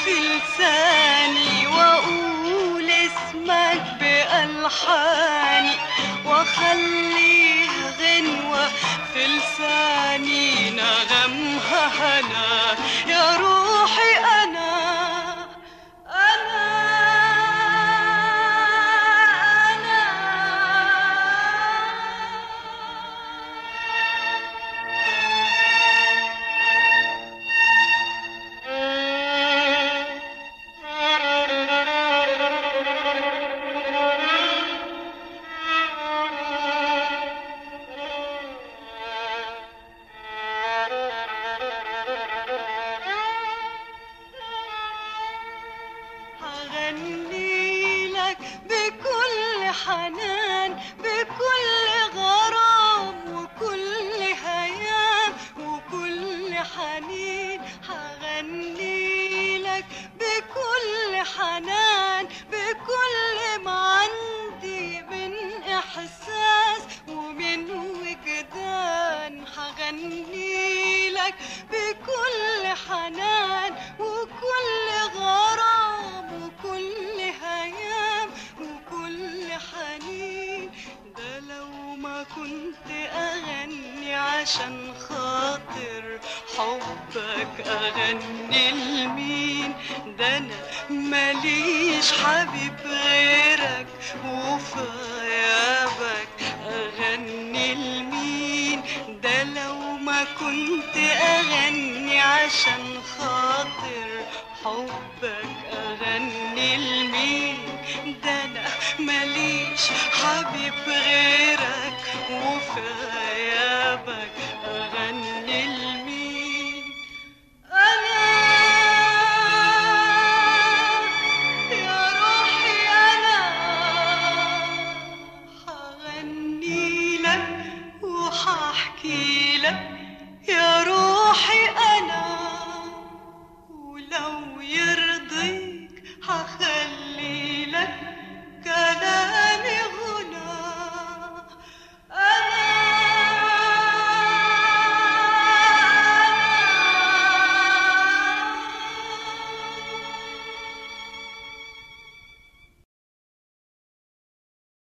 في لساني واقول اسمك بألحاني واخليه غنوة في لساني نغمها هنا يا روحي انا انا هغني لك بكل حنان بكل غرام وكل هيام وكل حنين هغني لك بكل حنان بكل ما عندي من احساس ومن وجدان هغني لك بكل حنان وكل غرام وكل هيام وكل حنين ده لو ما كنت اغني عشان خاطر حبك اغني لمين ده انا ماليش حبيب غيرك وفي غيابك اغني لمين ده لو ما كنت اغني عشان خاطر حبك اغني لمين ده انا ماليش حبيب غيرك وفي